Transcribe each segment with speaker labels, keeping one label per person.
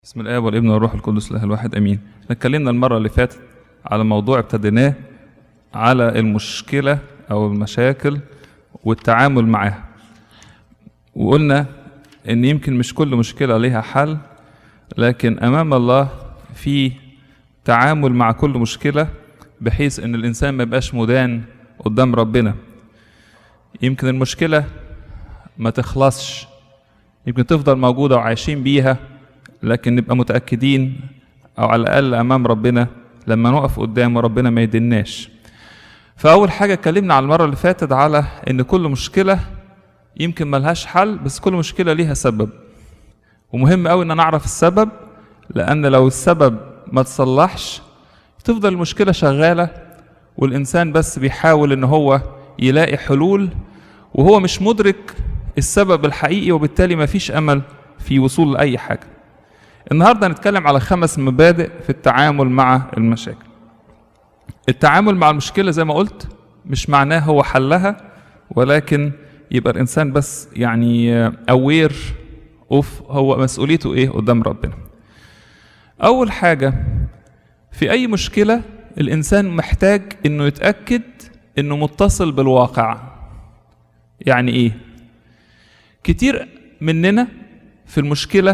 Speaker 1: بسم الآب والابن والروح القدس الله الواحد امين. احنا اتكلمنا المرة اللي فاتت على موضوع ابتديناه على المشكلة او المشاكل والتعامل معاها. وقلنا ان يمكن مش كل مشكلة ليها حل لكن امام الله في تعامل مع كل مشكلة بحيث ان الانسان ما يبقاش مدان قدام ربنا. يمكن المشكلة ما تخلصش يمكن تفضل موجودة وعايشين بيها لكن نبقى متأكدين أو على الأقل أمام ربنا لما نقف قدامه ربنا ما يدناش فأول حاجة اتكلمنا على المرة اللي فاتت على إن كل مشكلة يمكن ملهاش حل بس كل مشكلة ليها سبب ومهم أوي إن نعرف السبب لأن لو السبب ما تصلحش تفضل المشكلة شغالة والإنسان بس بيحاول إن هو يلاقي حلول وهو مش مدرك السبب الحقيقي وبالتالي ما فيش أمل في وصول لأي حاجة النهارده هنتكلم على خمس مبادئ في التعامل مع المشاكل. التعامل مع المشكلة زي ما قلت مش معناه هو حلها ولكن يبقى الإنسان بس يعني أوير أوف هو مسؤوليته إيه قدام ربنا. أول حاجة في أي مشكلة الإنسان محتاج إنه يتأكد إنه متصل بالواقع. يعني إيه؟ كتير مننا في المشكلة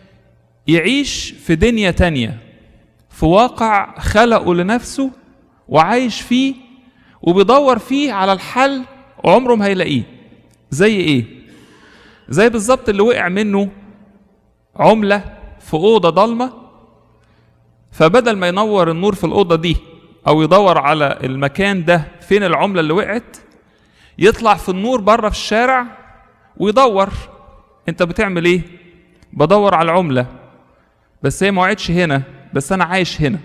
Speaker 1: يعيش في دنيا تانية في واقع خلقه لنفسه وعايش فيه وبيدور فيه على الحل وعمره ما هيلاقيه زي ايه زي بالظبط اللي وقع منه عملة في أوضة ضلمة فبدل ما ينور النور في الأوضة دي أو يدور على المكان ده فين العملة اللي وقعت يطلع في النور بره في الشارع ويدور انت بتعمل ايه بدور على العملة بس هي ما وقعتش هنا بس انا عايش هنا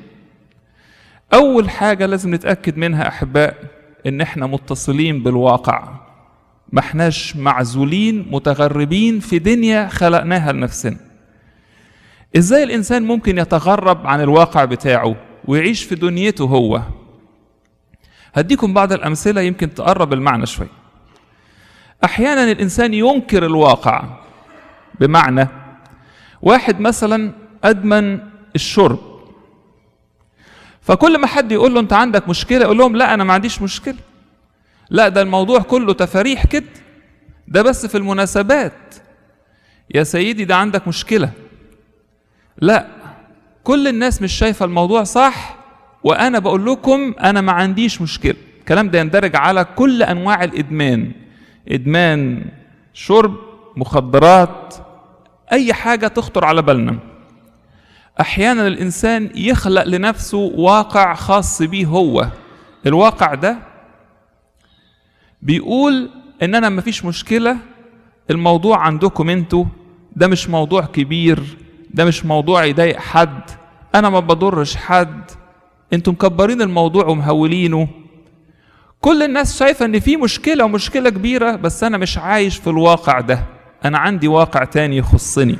Speaker 1: اول حاجة لازم نتأكد منها احباء ان احنا متصلين بالواقع ما احناش معزولين متغربين في دنيا خلقناها لنفسنا ازاي الانسان ممكن يتغرب عن الواقع بتاعه ويعيش في دنيته هو هديكم بعض الامثله يمكن تقرب المعنى شويه احيانا الانسان ينكر الواقع بمعنى واحد مثلا ادمن الشرب فكل ما حد يقول له انت عندك مشكله يقول لهم لا انا ما عنديش مشكله لا ده الموضوع كله تفاريح كده ده بس في المناسبات يا سيدي ده عندك مشكله لا كل الناس مش شايفه الموضوع صح وانا بقول لكم انا ما عنديش مشكله الكلام ده يندرج على كل انواع الادمان ادمان شرب مخدرات اي حاجه تخطر على بالنا احيانا الانسان يخلق لنفسه واقع خاص بيه هو الواقع ده بيقول ان انا مفيش مشكله الموضوع عندكم انتوا ده مش موضوع كبير ده مش موضوع يضايق حد انا ما بضرش حد انتوا مكبرين الموضوع ومهولينه كل الناس شايفه ان في مشكله ومشكله كبيره بس انا مش عايش في الواقع ده انا عندي واقع تاني يخصني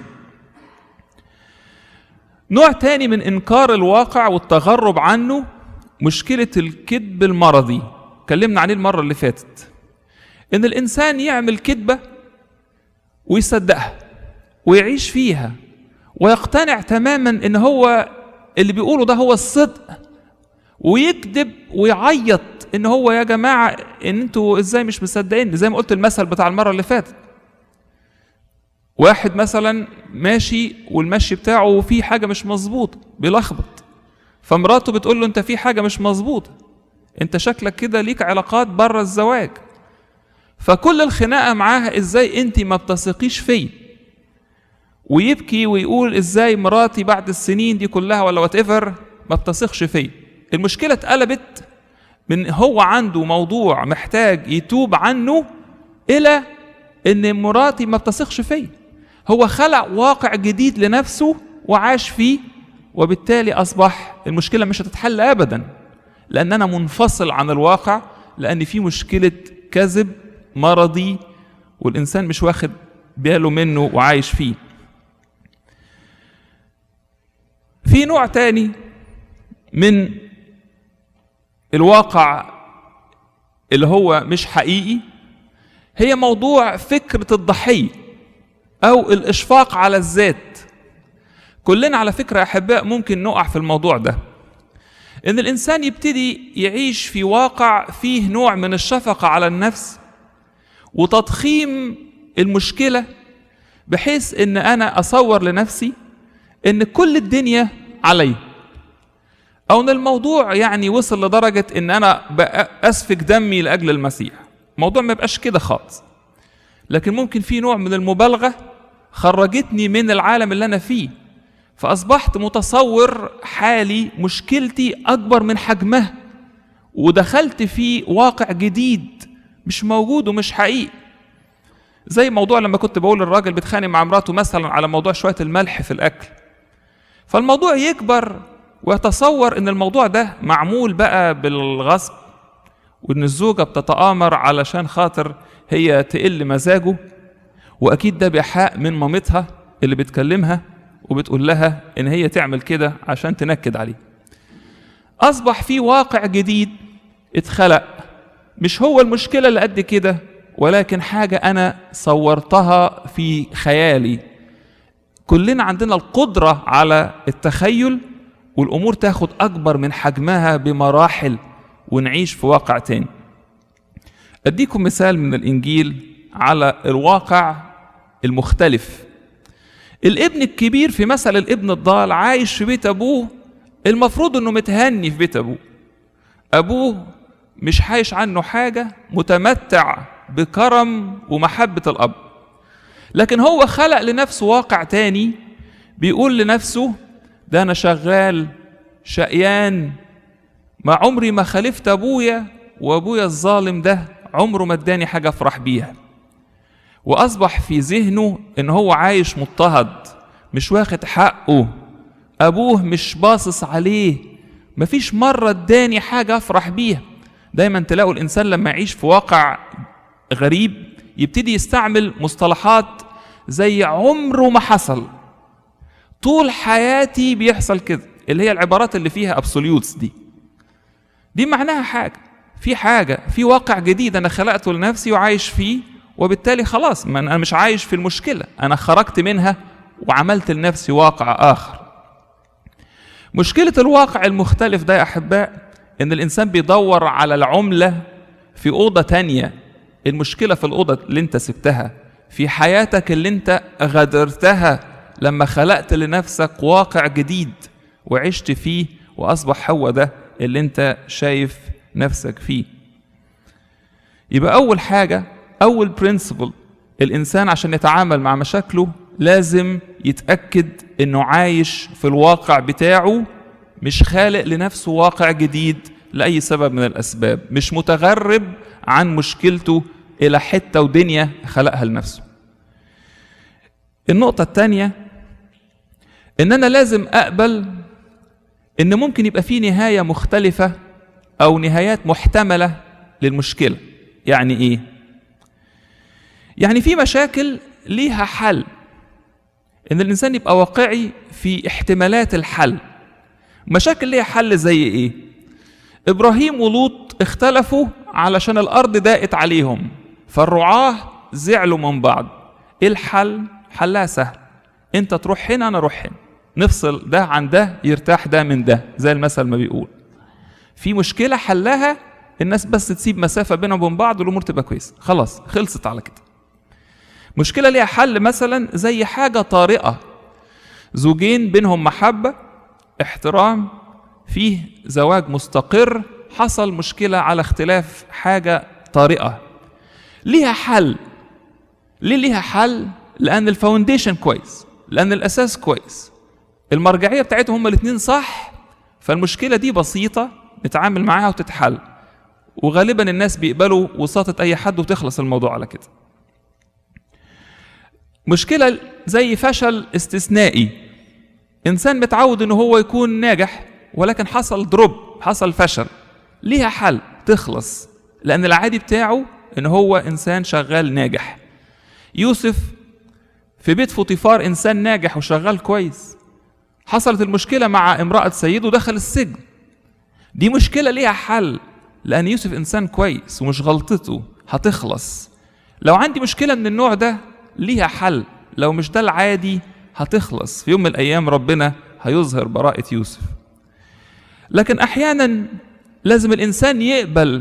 Speaker 1: نوع تاني من انكار الواقع والتغرب عنه مشكله الكذب المرضي اتكلمنا عليه المره اللي فاتت ان الانسان يعمل كذبه ويصدقها ويعيش فيها ويقتنع تماما ان هو اللي بيقوله ده هو الصدق ويكذب ويعيط ان هو يا جماعه ان انتوا ازاي مش مصدقين زي ما قلت المثل بتاع المره اللي فاتت واحد مثلا ماشي والمشي بتاعه فيه حاجه مش مظبوطه بيلخبط فمراته بتقول له انت في حاجه مش مظبوطه انت شكلك كده ليك علاقات بره الزواج فكل الخناقه معاها ازاي انت ما بتثقيش فيا ويبكي ويقول ازاي مراتي بعد السنين دي كلها ولا وات ايفر ما بتثقش فيا المشكله اتقلبت من هو عنده موضوع محتاج يتوب عنه الى ان مراتي ما بتثقش فيا هو خلق واقع جديد لنفسه وعاش فيه وبالتالي اصبح المشكله مش هتتحل ابدا لان انا منفصل عن الواقع لان في مشكله كذب مرضي والانسان مش واخد باله منه وعايش فيه في نوع تاني من الواقع اللي هو مش حقيقي هي موضوع فكرة الضحية أو الإشفاق على الذات كلنا على فكرة يا أحباء ممكن نقع في الموضوع ده إن الإنسان يبتدي يعيش في واقع فيه نوع من الشفقة على النفس وتضخيم المشكلة بحيث إن أنا أصور لنفسي إن كل الدنيا علي أو إن الموضوع يعني وصل لدرجة إن أنا أسفك دمي لأجل المسيح الموضوع ما يبقاش كده خالص لكن ممكن في نوع من المبالغة خرجتني من العالم اللي أنا فيه فأصبحت متصور حالي مشكلتي أكبر من حجمها ودخلت في واقع جديد مش موجود ومش حقيقي زي موضوع لما كنت بقول للراجل بيتخانق مع مراته مثلا على موضوع شوية الملح في الأكل فالموضوع يكبر ويتصور ان الموضوع ده معمول بقى بالغصب وان الزوجة بتتآمر علشان خاطر هي تقل مزاجه واكيد ده بإيحاء من مامتها اللي بتكلمها وبتقول لها ان هي تعمل كده عشان تنكد عليه اصبح في واقع جديد اتخلق مش هو المشكله اللي قد كده ولكن حاجه انا صورتها في خيالي كلنا عندنا القدره على التخيل والامور تاخد اكبر من حجمها بمراحل ونعيش في واقع تاني اديكم مثال من الانجيل على الواقع المختلف الابن الكبير في مثل الابن الضال عايش في بيت ابوه المفروض انه متهني في بيت ابوه ابوه مش عايش عنه حاجه متمتع بكرم ومحبه الاب لكن هو خلق لنفسه واقع تاني بيقول لنفسه ده انا شغال شقيان ما عمري ما خالفت ابويا وابويا الظالم ده عمره ما اداني حاجه افرح بيها واصبح في ذهنه ان هو عايش مضطهد مش واخد حقه ابوه مش باصص عليه مفيش مره اداني حاجه افرح بيها دايما تلاقوا الانسان لما يعيش في واقع غريب يبتدي يستعمل مصطلحات زي عمره ما حصل طول حياتي بيحصل كده اللي هي العبارات اللي فيها ابسوليوتس دي دي معناها حاجه في حاجه في واقع جديد انا خلقته لنفسي وعايش فيه وبالتالي خلاص ما انا مش عايش في المشكله انا خرجت منها وعملت لنفسي واقع اخر مشكله الواقع المختلف ده يا احباء ان الانسان بيدور على العمله في اوضه تانية المشكله في الاوضه اللي انت سبتها في حياتك اللي انت غادرتها لما خلقت لنفسك واقع جديد وعشت فيه واصبح هو ده اللي انت شايف نفسك فيه يبقى اول حاجه اول برنسبل الانسان عشان يتعامل مع مشاكله لازم يتاكد انه عايش في الواقع بتاعه مش خالق لنفسه واقع جديد لاي سبب من الاسباب مش متغرب عن مشكلته الى حته ودنيا خلقها لنفسه النقطه الثانيه ان انا لازم اقبل ان ممكن يبقى في نهايه مختلفه او نهايات محتمله للمشكله يعني ايه يعني في مشاكل ليها حل ان الانسان يبقى واقعي في احتمالات الحل مشاكل ليها حل زي ايه ابراهيم ولوط اختلفوا علشان الارض ضاقت عليهم فالرعاه زعلوا من بعض ايه الحل حلها سهل انت تروح هنا انا اروح هنا نفصل ده عن ده يرتاح ده من ده زي المثل ما بيقول في مشكله حلها الناس بس تسيب مسافه بينهم وبين بعض والامور تبقى كويسه خلاص خلصت على كده مشكله ليها حل مثلا زي حاجه طارئه زوجين بينهم محبه احترام فيه زواج مستقر حصل مشكله على اختلاف حاجه طارئه ليها حل ليه ليها حل لان الفاونديشن كويس لان الاساس كويس المرجعيه بتاعتهم هما الاثنين صح فالمشكله دي بسيطه نتعامل معاها وتتحل وغالبا الناس بيقبلوا وساطة أي حد وتخلص الموضوع على كده مشكلة زي فشل استثنائي إنسان متعود إن هو يكون ناجح ولكن حصل دروب حصل فشل ليها حل تخلص لأن العادي بتاعه إن هو إنسان شغال ناجح يوسف في بيت فوطيفار إنسان ناجح وشغال كويس حصلت المشكلة مع امرأة سيده ودخل السجن دي مشكلة ليها حل لأن يوسف إنسان كويس ومش غلطته هتخلص لو عندي مشكلة من النوع ده ليها حل لو مش ده العادي هتخلص في يوم من الايام ربنا هيظهر براءة يوسف لكن احيانا لازم الانسان يقبل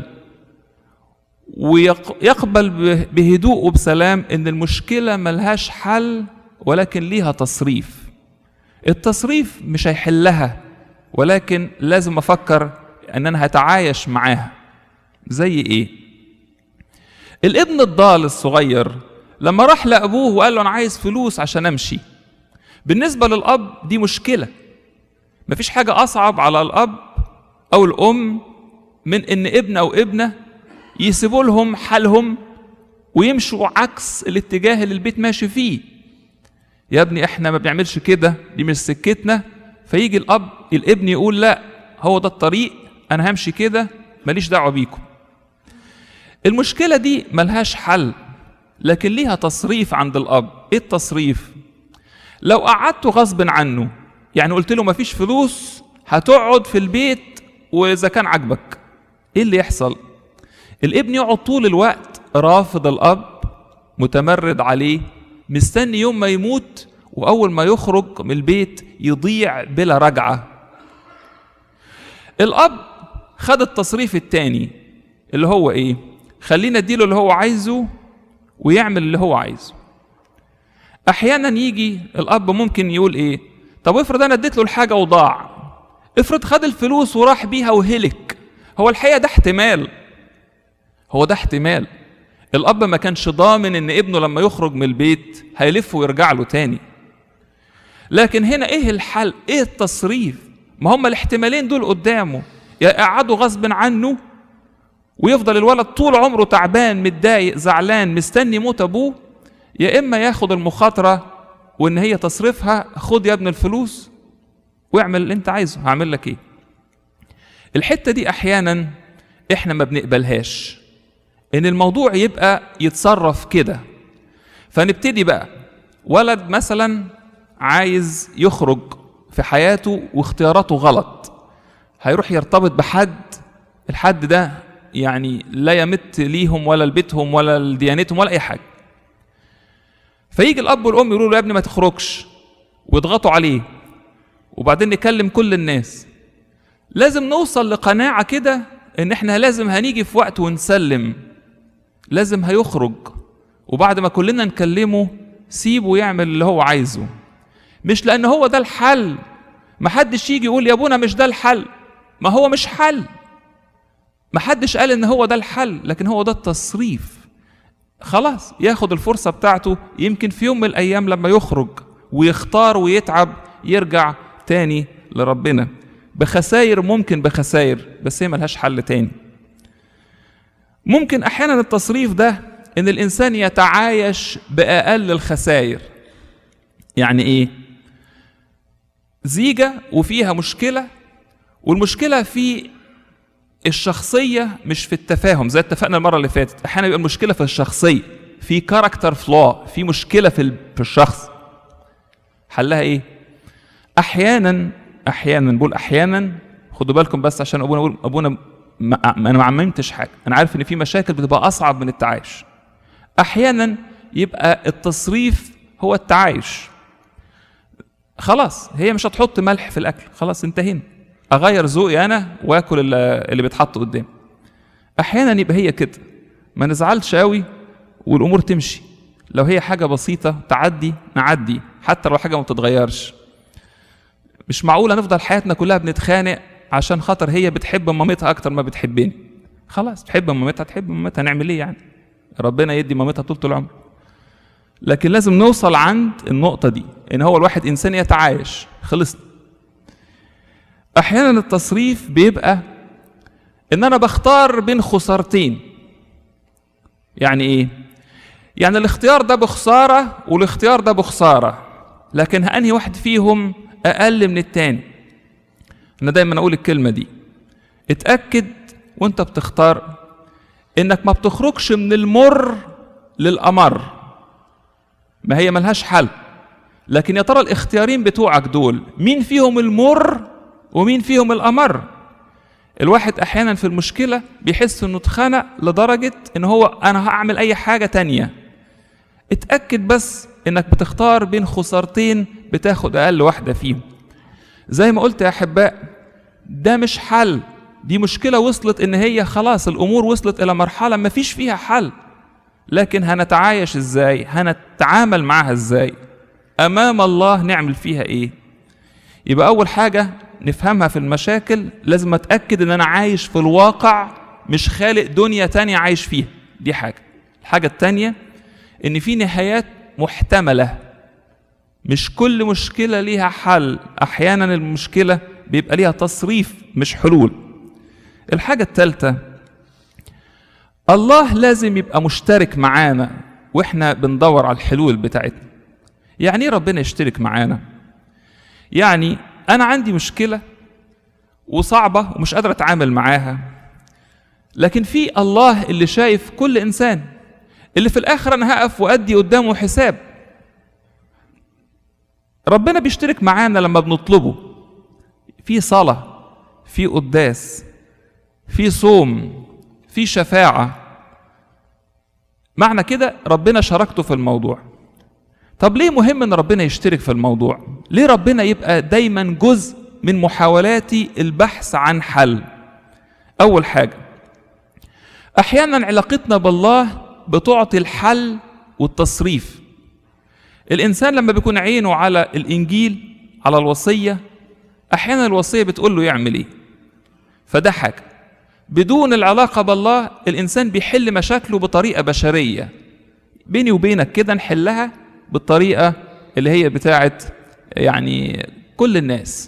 Speaker 1: ويقبل بهدوء وبسلام ان المشكله ملهاش حل ولكن ليها تصريف التصريف مش هيحلها ولكن لازم افكر ان انا هتعايش معاها زي ايه الابن الضال الصغير لما راح لابوه وقال له انا عايز فلوس عشان امشي بالنسبه للاب دي مشكله مفيش حاجه اصعب على الاب او الام من ان ابن او ابنه يسيبوا لهم حالهم ويمشوا عكس الاتجاه اللي البيت ماشي فيه يا ابني احنا ما بنعملش كده دي مش سكتنا فيجي الاب الابن يقول لا هو ده الطريق انا همشي كده ماليش دعوه بيكم المشكله دي ملهاش حل لكن ليها تصريف عند الاب ايه التصريف لو قعدته غصب عنه يعني قلت له مفيش فلوس هتقعد في البيت واذا كان عاجبك ايه اللي يحصل الابن يقعد طول الوقت رافض الاب متمرد عليه مستني يوم ما يموت واول ما يخرج من البيت يضيع بلا رجعه الاب خد التصريف التاني اللي هو ايه خلينا اديله اللي هو عايزه ويعمل اللي هو عايزه احيانا يجي الاب ممكن يقول ايه طب افرض انا اديت له الحاجه وضاع افرض خد الفلوس وراح بيها وهلك هو الحقيقه ده احتمال هو ده احتمال الاب ما كانش ضامن ان ابنه لما يخرج من البيت هيلف ويرجع له تاني لكن هنا ايه الحل ايه التصريف ما هما الاحتمالين دول قدامه يا يقعدوا غصب عنه ويفضل الولد طول عمره تعبان متضايق زعلان مستني موت ابوه يا اما ياخد المخاطره وان هي تصرفها خد يا ابن الفلوس واعمل اللي انت عايزه هعمل لك ايه الحته دي احيانا احنا ما بنقبلهاش ان الموضوع يبقى يتصرف كده فنبتدي بقى ولد مثلا عايز يخرج في حياته واختياراته غلط هيروح يرتبط بحد الحد ده يعني لا يمت ليهم ولا لبيتهم ولا لديانتهم ولا اي حاجه فيجي الاب والام يقولوا له يا ابني ما تخرجش ويضغطوا عليه وبعدين نكلم كل الناس لازم نوصل لقناعه كده ان احنا لازم هنيجي في وقت ونسلم لازم هيخرج وبعد ما كلنا نكلمه سيبه يعمل اللي هو عايزه مش لان هو ده الحل محدش يجي يقول يا ابونا مش ده الحل ما هو مش حل محدش قال ان هو ده الحل لكن هو ده التصريف خلاص ياخد الفرصة بتاعته يمكن في يوم من الأيام لما يخرج ويختار ويتعب يرجع تاني لربنا بخساير ممكن بخساير بس هي ملهاش حل تاني ممكن أحيانا التصريف ده إن الإنسان يتعايش بأقل الخسائر يعني إيه؟ زيجة وفيها مشكلة والمشكلة في الشخصية مش في التفاهم زي اتفقنا المرة اللي فاتت أحيانا بيبقى المشكلة في الشخصية في كاركتر فلو في مشكلة في في الشخص حلها إيه؟ أحيانا أحيانا بقول أحيانا خدوا بالكم بس عشان أبونا أقول أبونا ما أنا ما عممتش حاجة أنا عارف إن في مشاكل بتبقى أصعب من التعايش أحيانا يبقى التصريف هو التعايش خلاص هي مش هتحط ملح في الأكل خلاص انتهينا اغير ذوقي انا واكل اللي بيتحط قدامي احيانا يبقى هي كده ما نزعلش قوي والامور تمشي لو هي حاجه بسيطه تعدي نعدي حتى لو حاجه ما بتتغيرش مش معقول نفضل حياتنا كلها بنتخانق عشان خاطر هي بتحب مامتها اكتر ما بتحبني خلاص تحب مامتها تحب مامتها نعمل ايه يعني ربنا يدي مامتها طول العمر لكن لازم نوصل عند النقطه دي ان هو الواحد انسان يتعايش خلصنا احيانا التصريف بيبقى ان انا بختار بين خسارتين يعني ايه يعني الاختيار ده بخساره والاختيار ده بخساره لكن انهي واحد فيهم اقل من التاني انا دايما اقول الكلمه دي اتاكد وانت بتختار انك ما بتخرجش من المر للامر ما هي ملهاش حل لكن يا ترى الاختيارين بتوعك دول مين فيهم المر ومين فيهم الأمر الواحد أحيانا في المشكلة بيحس إنه اتخنق لدرجة إن هو أنا هعمل أي حاجة تانية اتأكد بس إنك بتختار بين خسارتين بتاخد اقل واحده فيهم زي ما قلت يا احباء ده مش حل دي مشكله وصلت ان هي خلاص الامور وصلت الى مرحله ما فيش فيها حل لكن هنتعايش ازاي هنتعامل معاها ازاي امام الله نعمل فيها ايه يبقى اول حاجه نفهمها في المشاكل لازم اتاكد ان انا عايش في الواقع مش خالق دنيا تانية عايش فيها دي حاجه الحاجه التانية ان في نهايات محتمله مش كل مشكله ليها حل احيانا المشكله بيبقى ليها تصريف مش حلول الحاجه الثالثه الله لازم يبقى مشترك معانا واحنا بندور على الحلول بتاعتنا يعني ايه ربنا يشترك معانا يعني انا عندي مشكله وصعبه ومش قادر اتعامل معاها لكن في الله اللي شايف كل انسان اللي في الاخر انا هقف وادي قدامه حساب ربنا بيشترك معانا لما بنطلبه في صلاه في قداس في صوم في شفاعه معنى كده ربنا شاركته في الموضوع طب ليه مهم ان ربنا يشترك في الموضوع ليه ربنا يبقى دايما جزء من محاولاتي البحث عن حل اول حاجه احيانا علاقتنا بالله بتعطي الحل والتصريف الانسان لما بيكون عينه على الانجيل على الوصيه احيانا الوصيه بتقول له يعمل ايه فده حاجه بدون العلاقه بالله الانسان بيحل مشاكله بطريقه بشريه بيني وبينك كده نحلها بالطريقه اللي هي بتاعت يعني كل الناس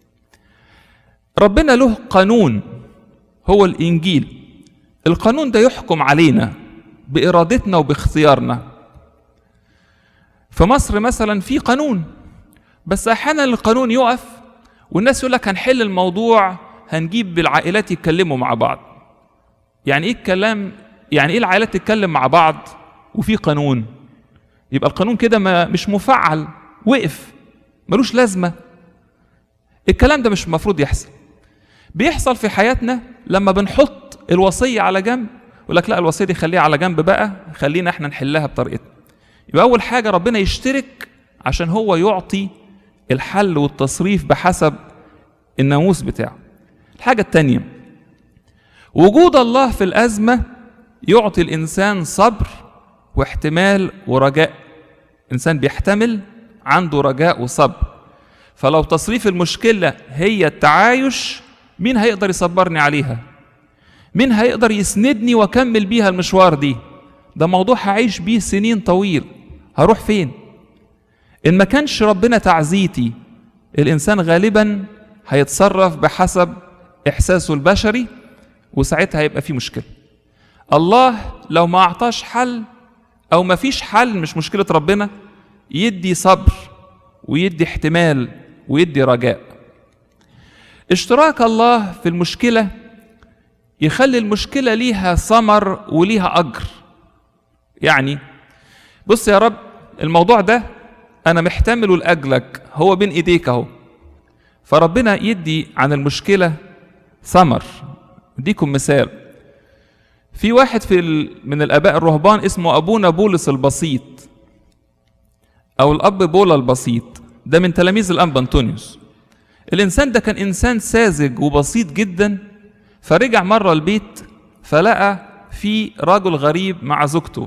Speaker 1: ربنا له قانون هو الانجيل القانون ده يحكم علينا بارادتنا وباختيارنا في مصر مثلا في قانون بس احيانا القانون يقف والناس يقول لك هنحل الموضوع هنجيب العائلات يتكلموا مع بعض يعني ايه الكلام يعني ايه العائلات تتكلم مع بعض وفي قانون يبقى القانون كده ما مش مفعل وقف ملوش لازمه الكلام ده مش المفروض يحصل بيحصل في حياتنا لما بنحط الوصيه على جنب يقول لك لا الوصيه دي خليها على جنب بقى خلينا احنا نحلها بطريقتنا يبقى اول حاجه ربنا يشترك عشان هو يعطي الحل والتصريف بحسب الناموس بتاعه الحاجه الثانيه وجود الله في الازمه يعطي الانسان صبر واحتمال ورجاء انسان بيحتمل عنده رجاء وصبر فلو تصريف المشكله هي التعايش مين هيقدر يصبرني عليها مين هيقدر يسندني واكمل بيها المشوار دي ده موضوع هعيش بيه سنين طويل هروح فين ان ما كانش ربنا تعزيتي الانسان غالبا هيتصرف بحسب احساسه البشري وساعتها هيبقى في مشكله الله لو ما اعطاش حل او ما فيش حل مش مشكله ربنا يدي صبر ويدي احتمال ويدي رجاء اشتراك الله في المشكله يخلي المشكله ليها ثمر وليها اجر يعني بص يا رب الموضوع ده انا محتمله لاجلك هو بين ايديك اهو فربنا يدي عن المشكله ثمر اديكم مثال في واحد في ال... من الاباء الرهبان اسمه ابونا بولس البسيط او الاب بولا البسيط ده من تلاميذ الانبا انطونيوس الانسان ده كان انسان ساذج وبسيط جدا فرجع مره البيت فلقى في رجل غريب مع زوجته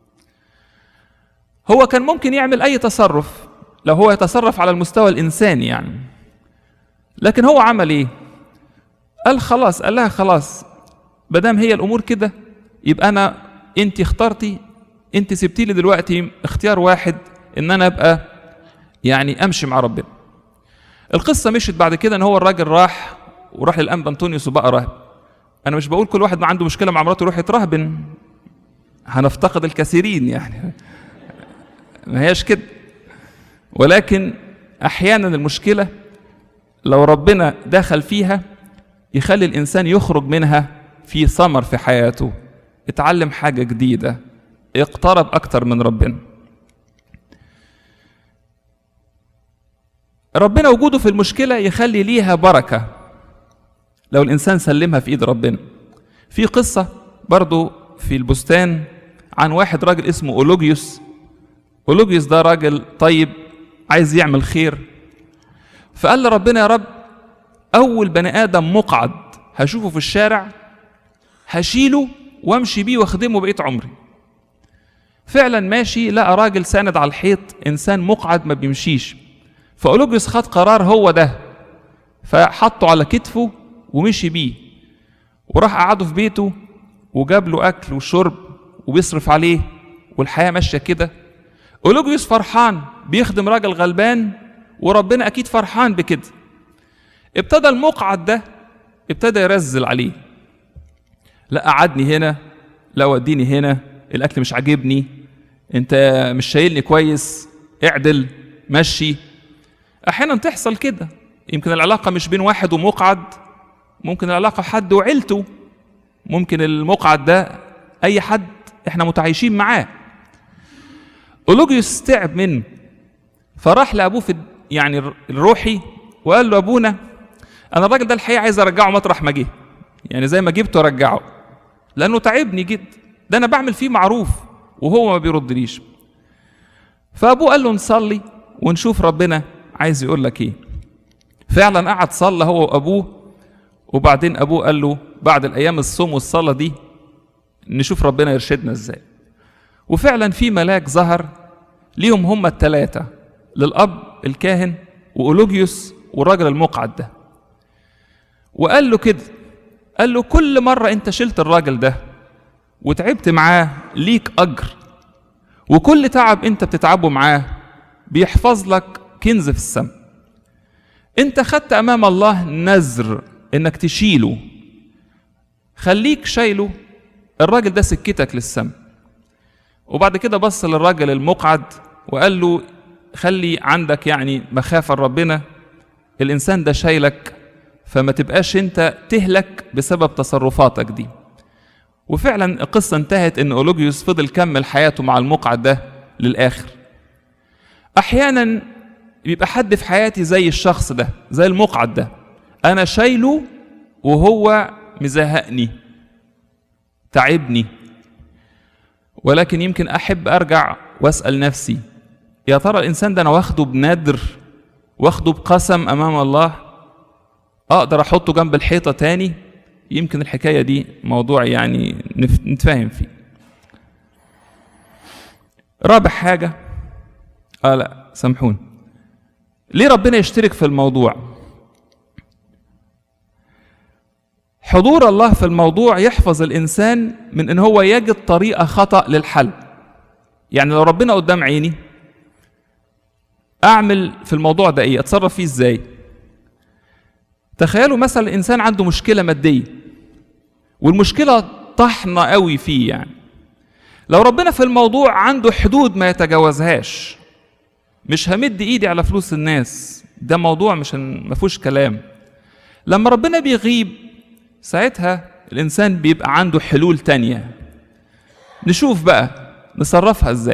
Speaker 1: هو كان ممكن يعمل اي تصرف لو هو يتصرف على المستوى الانساني يعني لكن هو عمل ايه قال خلاص قال لها خلاص مادام هي الامور كده يبقى انا انت اخترتي انت سبتي لي دلوقتي اختيار واحد ان انا ابقى يعني امشي مع ربنا القصه مشيت بعد كده ان هو الراجل راح وراح للانبا انطونيوس وبقى راهب انا مش بقول كل واحد ما عنده مشكله مع مراته يروح يترهبن هنفتقد الكثيرين يعني ما هياش كده ولكن احيانا المشكله لو ربنا دخل فيها يخلي الانسان يخرج منها في ثمر في حياته اتعلم حاجه جديده اقترب اكتر من ربنا ربنا وجوده في المشكله يخلي ليها بركه لو الانسان سلمها في ايد ربنا في قصه برضو في البستان عن واحد راجل اسمه اولوجيوس اولوجيوس ده راجل طيب عايز يعمل خير فقال لربنا يا رب اول بني ادم مقعد هشوفه في الشارع هشيله وامشي بيه واخدمه بقيه عمري فعلا ماشي لقى راجل ساند على الحيط انسان مقعد ما بيمشيش فاولوجيوس خد قرار هو ده فحطه على كتفه ومشي بيه وراح قعده في بيته وجاب له اكل وشرب وبيصرف عليه والحياه ماشيه كده اولوجيوس فرحان بيخدم راجل غلبان وربنا اكيد فرحان بكده ابتدى المقعد ده ابتدى يرزل عليه لا قعدني هنا لا وديني هنا الاكل مش عاجبني انت مش شايلني كويس اعدل مشي احيانا تحصل كده يمكن العلاقه مش بين واحد ومقعد ممكن العلاقه حد وعيلته ممكن المقعد ده اي حد احنا متعايشين معاه اولوجيوس تعب منه فراح لابوه في يعني الروحي وقال له ابونا انا الراجل ده الحقيقه عايز ارجعه مطرح ما جه يعني زي ما جبته ارجعه لانه تعبني جدا ده انا بعمل فيه معروف وهو ما بيردليش فابوه قال له نصلي ونشوف ربنا عايز يقول لك ايه فعلا قعد صلى هو وابوه وبعدين ابوه قال له بعد الايام الصوم والصلاه دي نشوف ربنا يرشدنا ازاي وفعلا في ملاك ظهر ليهم هم الثلاثه للاب الكاهن واولوجيوس والراجل المقعد ده وقال له كده قال له كل مره انت شلت الراجل ده وتعبت معاه ليك اجر وكل تعب انت بتتعبه معاه بيحفظ لك كنز في السماء انت خدت امام الله نذر انك تشيله خليك شايله الراجل ده سكتك للسماء وبعد كده بص للراجل المقعد وقال له خلي عندك يعني مخافة ربنا الإنسان ده شايلك فما تبقاش أنت تهلك بسبب تصرفاتك دي وفعلا القصة انتهت إن أولوجيوس فضل كمل حياته مع المقعد ده للآخر أحيانا بيبقى حد في حياتي زي الشخص ده زي المقعد ده أنا شايله وهو مزهقني تعبني ولكن يمكن أحب أرجع وأسأل نفسي يا ترى الإنسان ده أنا واخده بندر واخده بقسم أمام الله أقدر أحطه جنب الحيطة تاني يمكن الحكاية دي موضوع يعني نتفاهم فيه رابع حاجة آه لا سامحوني ليه ربنا يشترك في الموضوع حضور الله في الموضوع يحفظ الإنسان من إن هو يجد طريقة خطأ للحل يعني لو ربنا قدام عيني أعمل في الموضوع ده إيه أتصرف فيه إزاي تخيلوا مثلا الإنسان عنده مشكلة مادية والمشكلة طحنة قوي فيه يعني لو ربنا في الموضوع عنده حدود ما يتجاوزهاش مش همد ايدي على فلوس الناس ده موضوع مش ما فيهوش كلام لما ربنا بيغيب ساعتها الانسان بيبقى عنده حلول تانية نشوف بقى نصرفها ازاي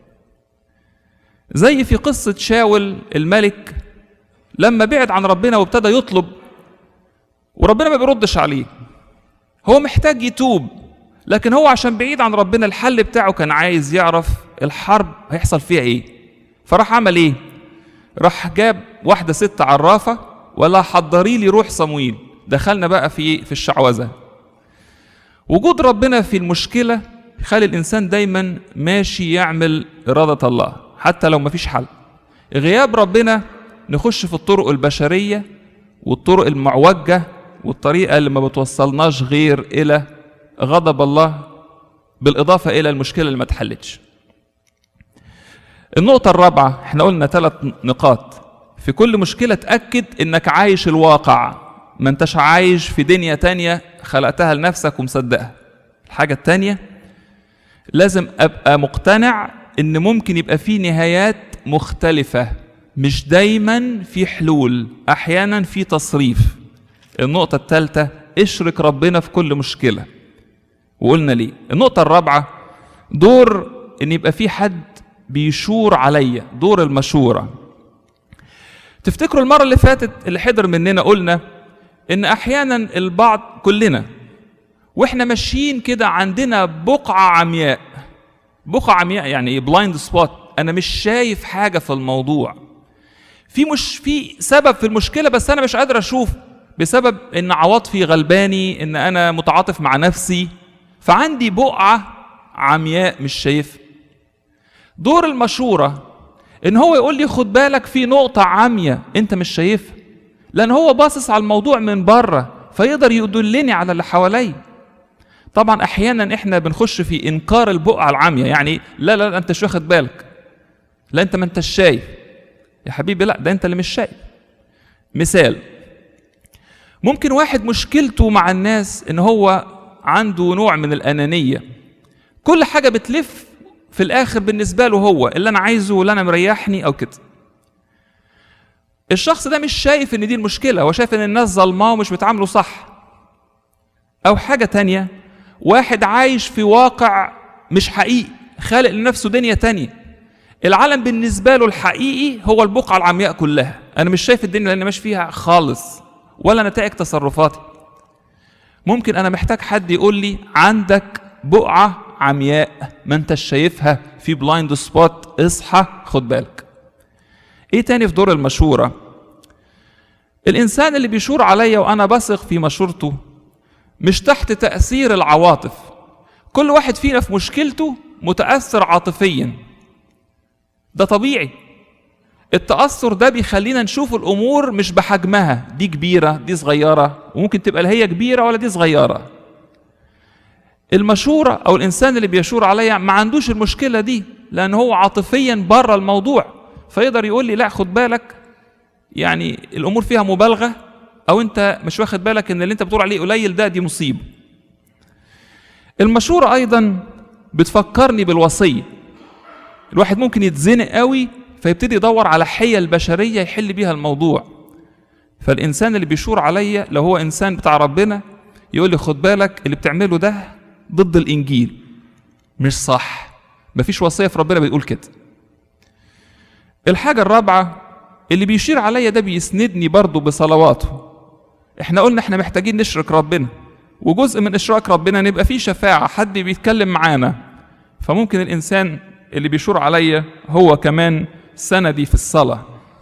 Speaker 1: زي في قصة شاول الملك لما بعد عن ربنا وابتدى يطلب وربنا ما بيردش عليه هو محتاج يتوب لكن هو عشان بعيد عن ربنا الحل بتاعه كان عايز يعرف الحرب هيحصل فيها ايه فراح عمل ايه راح جاب واحده ست عرافه ولا حضري لي روح صمويل دخلنا بقى في في الشعوذه وجود ربنا في المشكله يخلي الانسان دايما ماشي يعمل اراده الله حتى لو مفيش حل غياب ربنا نخش في الطرق البشريه والطرق المعوجه والطريقه اللي ما بتوصلناش غير الى غضب الله بالاضافه الى المشكله اللي ما اتحلتش النقطة الرابعة احنا قلنا ثلاث نقاط في كل مشكلة تأكد انك عايش الواقع ما انتش عايش في دنيا تانية خلقتها لنفسك ومصدقها الحاجة التانية لازم ابقى مقتنع ان ممكن يبقى في نهايات مختلفة مش دايما في حلول احيانا في تصريف النقطة الثالثة اشرك ربنا في كل مشكلة وقلنا ليه النقطة الرابعة دور ان يبقى في حد بيشور عليا دور المشورة تفتكروا المرة اللي فاتت اللي حضر مننا قلنا إن أحيانا البعض كلنا وإحنا ماشيين كده عندنا بقعة عمياء بقعة عمياء يعني إيه بلايند سبوت أنا مش شايف حاجة في الموضوع في مش في سبب في المشكله بس انا مش قادر اشوف بسبب ان عواطفي غلباني ان انا متعاطف مع نفسي فعندي بقعه عمياء مش شايف دور المشوره ان هو يقول لي خد بالك في نقطه عاميه انت مش شايفها لان هو باصص على الموضوع من بره فيقدر يدلني على اللي حواليا طبعا احيانا احنا بنخش في انكار البقعه العاميه يعني لا لا, لا انت مش واخد بالك لا انت ما انتش شايف يا حبيبي لا ده انت اللي مش شايف مثال ممكن واحد مشكلته مع الناس ان هو عنده نوع من الانانيه كل حاجه بتلف في الاخر بالنسبه له هو اللي انا عايزه واللي انا مريحني او كده الشخص ده مش شايف ان دي المشكله هو شايف ان الناس ظلماه ومش بتعامله صح او حاجه تانية واحد عايش في واقع مش حقيقي خالق لنفسه دنيا تانية العالم بالنسبه له الحقيقي هو البقعه العمياء كلها انا مش شايف الدنيا اللي انا ماشي فيها خالص ولا نتائج تصرفاتي ممكن انا محتاج حد يقول لي عندك بقعه عمياء ما انتش شايفها في بلايند سبوت اصحى خد بالك ايه تاني في دور المشورة الانسان اللي بيشور عليا وانا بثق في مشورته مش تحت تأثير العواطف كل واحد فينا في مشكلته متأثر عاطفيا ده طبيعي التأثر ده بيخلينا نشوف الأمور مش بحجمها دي كبيرة دي صغيرة وممكن تبقى لا هي كبيرة ولا دي صغيرة المشورة أو الإنسان اللي بيشور عليا ما عندوش المشكلة دي لأن هو عاطفيا بره الموضوع فيقدر يقول لي لا خد بالك يعني الأمور فيها مبالغة أو أنت مش واخد بالك إن اللي أنت بتقول عليه قليل ده دي مصيبة المشورة أيضا بتفكرني بالوصية الواحد ممكن يتزنق قوي فيبتدي يدور على حيل بشرية يحل بيها الموضوع فالإنسان اللي بيشور عليا لو هو إنسان بتاع ربنا يقول لي خد بالك اللي بتعمله ده ضد الإنجيل مش صح مفيش وصية في ربنا بيقول كده الحاجة الرابعة اللي بيشير عليا ده بيسندني برضه بصلواته احنا قلنا احنا محتاجين نشرك ربنا وجزء من اشراك ربنا نبقى فيه شفاعة حد بيتكلم معانا فممكن الانسان اللي بيشور عليا هو كمان سندي في الصلاة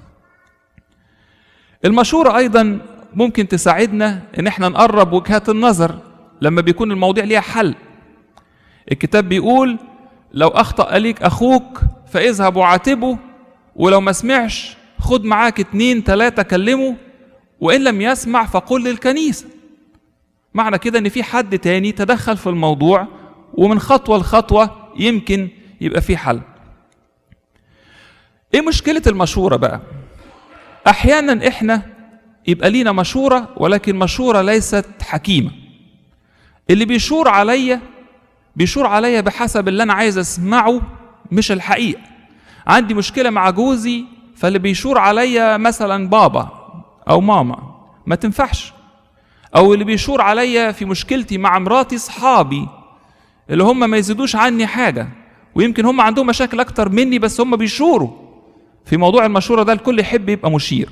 Speaker 1: المشورة ايضا ممكن تساعدنا ان احنا نقرب وجهات النظر لما بيكون المواضيع ليها حل الكتاب بيقول لو اخطأ ليك اخوك فاذهب وعاتبه ولو ما سمعش خد معاك اتنين تلاتة كلمه وإن لم يسمع فقل للكنيسة معنى كده إن في حد تاني تدخل في الموضوع ومن خطوة لخطوة يمكن يبقى في حل إيه مشكلة المشورة بقى أحيانا إحنا يبقى لينا مشورة ولكن مشورة ليست حكيمة اللي بيشور عليا بيشور عليا بحسب اللي أنا عايز أسمعه مش الحقيقة عندي مشكله مع جوزي فاللي بيشور عليا مثلا بابا او ماما ما تنفعش او اللي بيشور عليا في مشكلتي مع مراتي صحابي اللي هم ما يزيدوش عني حاجه ويمكن هم عندهم مشاكل اكتر مني بس هم بيشوروا في موضوع المشوره ده الكل يحب يبقى مشير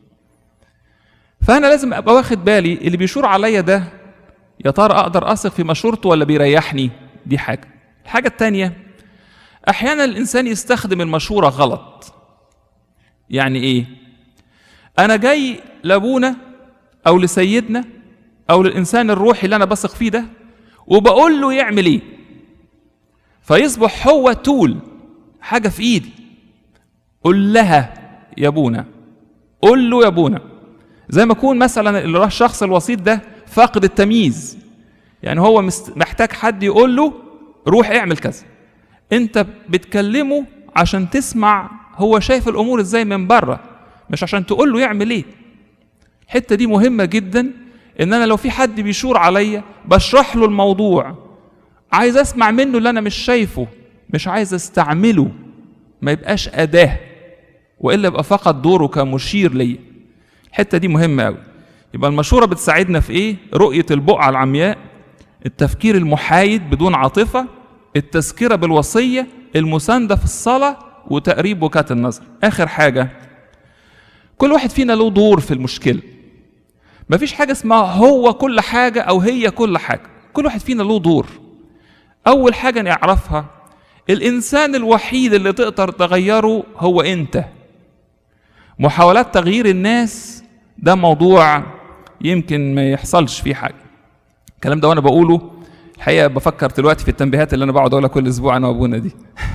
Speaker 1: فانا لازم ابقى واخد بالي اللي بيشور عليا ده يا ترى اقدر اثق في مشورته ولا بيريحني دي حاجه الحاجه الثانيه احيانا الانسان يستخدم المشوره غلط يعني ايه انا جاي لابونا او لسيدنا او للانسان الروحي اللي انا بثق فيه ده وبقول له يعمل ايه فيصبح هو تول حاجه في ايدي قول لها يا ابونا قول له يا ابونا زي ما يكون مثلا الشخص الوسيط ده فاقد التمييز يعني هو محتاج حد يقول له روح اعمل كذا انت بتكلمه عشان تسمع هو شايف الامور ازاي من بره مش عشان تقول له يعمل ايه الحته دي مهمه جدا ان انا لو في حد بيشور عليا بشرح له الموضوع عايز اسمع منه اللي انا مش شايفه مش عايز استعمله ما يبقاش اداه والا يبقى فقط دوره كمشير ليا الحته دي مهمه قوي يبقى المشوره بتساعدنا في ايه رؤيه البقعه العمياء التفكير المحايد بدون عاطفه التذكره بالوصيه المسانده في الصلاه وتقريب وجهات النظر اخر حاجه كل واحد فينا له دور في المشكله مفيش حاجه اسمها هو كل حاجه او هي كل حاجه كل واحد فينا له دور اول حاجه نعرفها الانسان الوحيد اللي تقدر تغيره هو انت محاولات تغيير الناس ده موضوع يمكن ما يحصلش فيه حاجه الكلام ده وانا بقوله الحقيقه بفكر دلوقتي في التنبيهات اللي انا بقعد اقولها كل اسبوع انا وابونا دي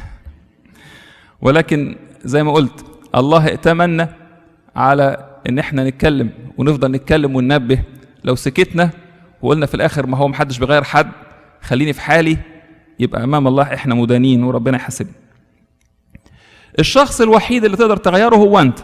Speaker 1: ولكن زي ما قلت الله ائتمنا على ان احنا نتكلم ونفضل نتكلم وننبه لو سكتنا وقلنا في الاخر ما هو محدش بيغير حد خليني في حالي يبقى امام الله احنا مدانين وربنا يحاسبنا الشخص الوحيد اللي تقدر تغيره هو انت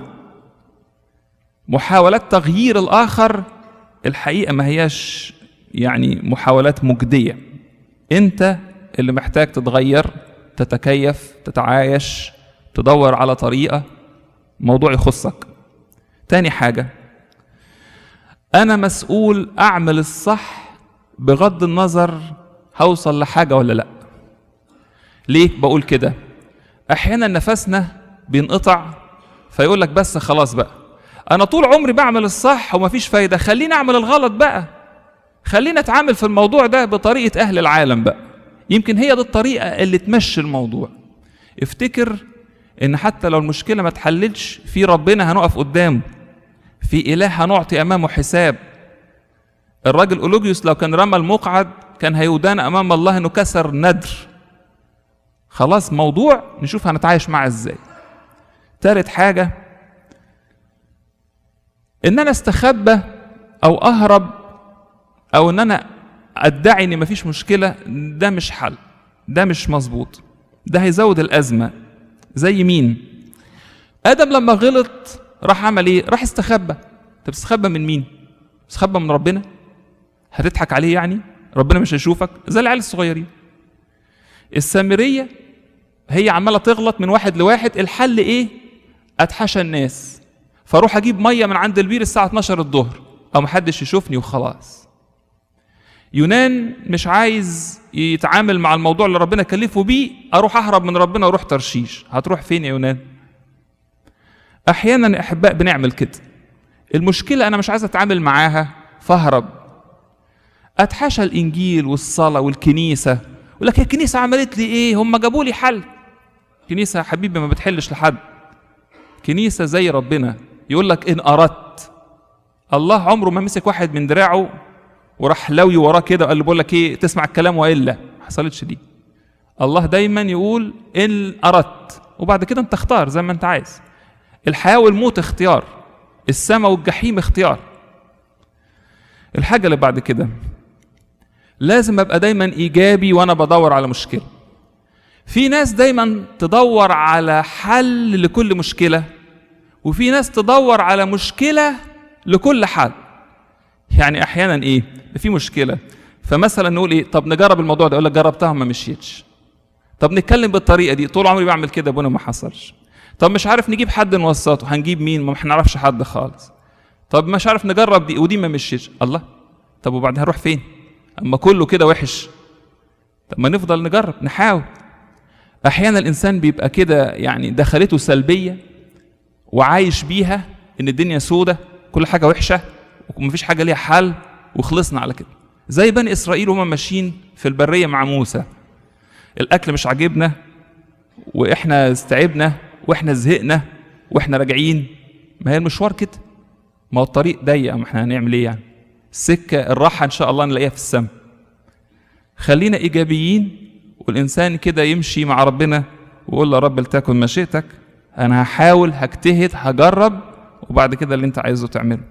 Speaker 1: محاولات تغيير الاخر الحقيقه ما هياش يعني محاولات مجديه انت اللي محتاج تتغير تتكيف تتعايش تدور على طريقه موضوع يخصك تاني حاجه انا مسؤول اعمل الصح بغض النظر هوصل لحاجه ولا لا ليه بقول كده احيانا نفسنا بينقطع فيقول لك بس خلاص بقى انا طول عمري بعمل الصح ومفيش فايده خليني اعمل الغلط بقى خلينا اتعامل في الموضوع ده بطريقه اهل العالم بقى يمكن هي دي الطريقه اللي تمشي الموضوع افتكر ان حتى لو المشكله ما اتحلتش في ربنا هنقف قدامه في اله هنعطي امامه حساب الراجل اولوجيوس لو كان رمى المقعد كان هيودان امام الله انه كسر ندر خلاص موضوع نشوف هنتعايش معاه ازاي تالت حاجه ان انا استخبى او اهرب او ان انا ادعي ان مفيش مشكله ده مش حل ده مش مظبوط ده هيزود الازمه زي مين ادم لما غلط راح عمل ايه راح استخبى طب استخبى من مين استخبى من ربنا هتضحك عليه يعني ربنا مش هيشوفك زي العيال الصغيرين السامريه هي عماله تغلط من واحد لواحد الحل ايه اتحشى الناس فاروح اجيب ميه من عند البير الساعه 12 الظهر او محدش يشوفني وخلاص يونان مش عايز يتعامل مع الموضوع اللي ربنا كلفه بيه اروح اهرب من ربنا واروح ترشيش هتروح فين يا يونان احيانا يا احباء بنعمل كده المشكله انا مش عايز اتعامل معاها فاهرب اتحاشى الانجيل والصلاه والكنيسه يقول لك الكنيسه عملت لي ايه هم جابوا لي حل كنيسه يا حبيبي ما بتحلش لحد كنيسه زي ربنا يقول لك ان اردت الله عمره ما مسك واحد من دراعه وراح لوي وراه كده وقال له بقول لك ايه تسمع الكلام والا ما حصلتش دي الله دايما يقول ان اردت وبعد كده انت اختار زي ما انت عايز الحياه والموت اختيار السماء والجحيم اختيار الحاجه اللي بعد كده لازم ابقى دايما ايجابي وانا بدور على مشكله في ناس دايما تدور على حل لكل مشكله وفي ناس تدور على مشكله لكل حل يعني احيانا ايه في مشكله فمثلا نقول ايه طب نجرب الموضوع ده اقول لك جربتها ما مشيتش طب نتكلم بالطريقه دي طول عمري بعمل كده ابونا ما حصلش طب مش عارف نجيب حد نوسطه هنجيب مين ما احنا نعرفش حد خالص طب مش عارف نجرب دي ودي ما مشيتش الله طب وبعدين هنروح فين اما كله كده وحش طب ما نفضل نجرب نحاول احيانا الانسان بيبقى كده يعني دخلته سلبيه وعايش بيها ان الدنيا سودة كل حاجه وحشه ومفيش حاجه ليها حل وخلصنا على كده زي بني اسرائيل وهم ماشيين في البريه مع موسى الاكل مش عاجبنا واحنا استعبنا واحنا زهقنا واحنا راجعين ما هي المشوار كده ما هو الطريق ضيق ما احنا هنعمل ايه يعني السكه الراحه ان شاء الله نلاقيها في السماء خلينا ايجابيين والانسان كده يمشي مع ربنا ويقول له رب لتكن مشيئتك انا هحاول هجتهد هجرب وبعد كده اللي انت عايزه تعمله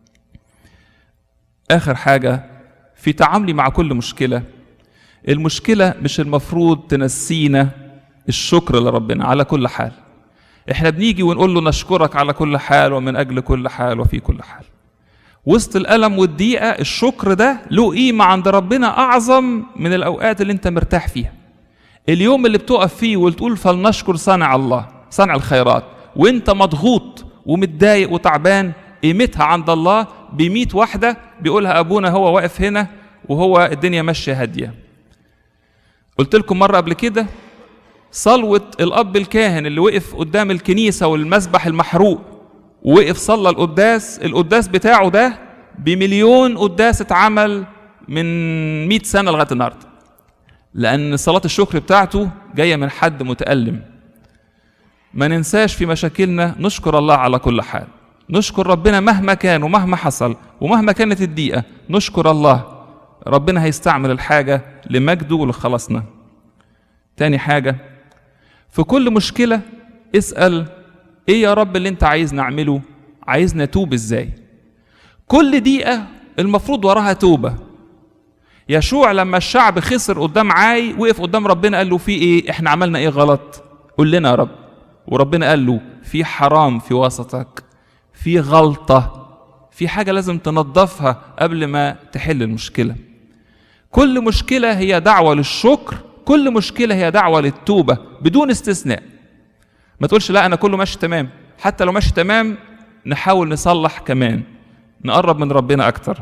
Speaker 1: اخر حاجه في تعاملي مع كل مشكله المشكله مش المفروض تنسينا الشكر لربنا على كل حال احنا بنيجي ونقول له نشكرك على كل حال ومن اجل كل حال وفي كل حال وسط الالم والضيقه الشكر ده له قيمه عند ربنا اعظم من الاوقات اللي انت مرتاح فيها اليوم اللي بتقف فيه وتقول فلنشكر صانع الله صانع الخيرات وانت مضغوط ومتضايق وتعبان قيمتها عند الله بميت واحدة بيقولها أبونا هو واقف هنا وهو الدنيا ماشية هادية قلت لكم مرة قبل كده صلوة الأب الكاهن اللي وقف قدام الكنيسة والمسبح المحروق ووقف صلى القداس القداس بتاعه ده بمليون قداس اتعمل من مئة سنة لغاية النهاردة لأن صلاة الشكر بتاعته جاية من حد متألم ما ننساش في مشاكلنا نشكر الله على كل حال نشكر ربنا مهما كان ومهما حصل ومهما كانت الدقيقة نشكر الله ربنا هيستعمل الحاجة لمجده ولخلاصنا تاني حاجة في كل مشكلة اسأل ايه يا رب اللي انت عايز نعمله عايز نتوب ازاي كل دقيقة المفروض وراها توبة يشوع لما الشعب خسر قدام عاي وقف قدام ربنا قال له في ايه احنا عملنا ايه غلط قول لنا يا رب وربنا قال له في حرام في وسطك في غلطة في حاجة لازم تنظفها قبل ما تحل المشكلة كل مشكلة هي دعوة للشكر كل مشكلة هي دعوة للتوبة بدون استثناء ما تقولش لا أنا كله ماشي تمام حتى لو ماشي تمام نحاول نصلح كمان نقرب من ربنا أكتر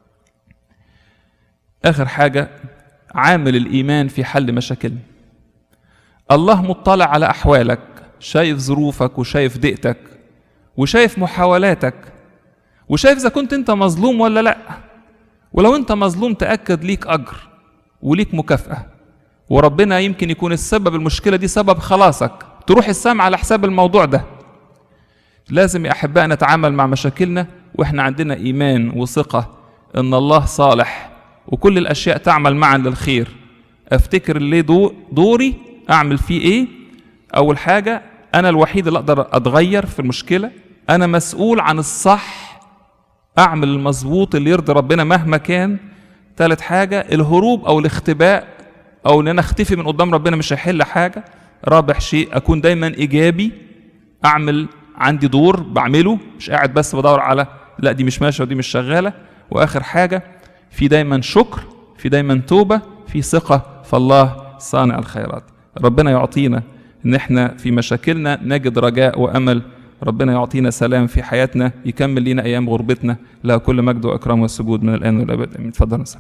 Speaker 1: آخر حاجة عامل الإيمان في حل مشاكلنا الله مطلع على أحوالك شايف ظروفك وشايف ضيقتك وشايف محاولاتك وشايف إذا كنت أنت مظلوم ولا لأ ولو أنت مظلوم تأكد ليك أجر وليك مكافأة وربنا يمكن يكون السبب المشكلة دي سبب خلاصك تروح السما على حساب الموضوع ده لازم يا أحباء نتعامل مع مشاكلنا وإحنا عندنا إيمان وثقة إن الله صالح وكل الأشياء تعمل معا للخير أفتكر اللي دو دوري أعمل فيه إيه أول حاجة أنا الوحيد اللي أقدر أتغير في المشكلة أنا مسؤول عن الصح أعمل المظبوط اللي يرضي ربنا مهما كان ثالث حاجة الهروب أو الاختباء أو إن أنا أختفي من قدام ربنا مش هيحل حاجة رابع شيء أكون دايما إيجابي أعمل عندي دور بعمله مش قاعد بس بدور على لا دي مش ماشية ودي مش شغالة وآخر حاجة في دايما شكر في دايما توبة في ثقة فالله صانع الخيرات ربنا يعطينا ان احنا في مشاكلنا نجد رجاء وامل ربنا يعطينا سلام في حياتنا يكمل لنا ايام غربتنا لها كل مجد واكرام والسجود من الان والابد امين اتفضل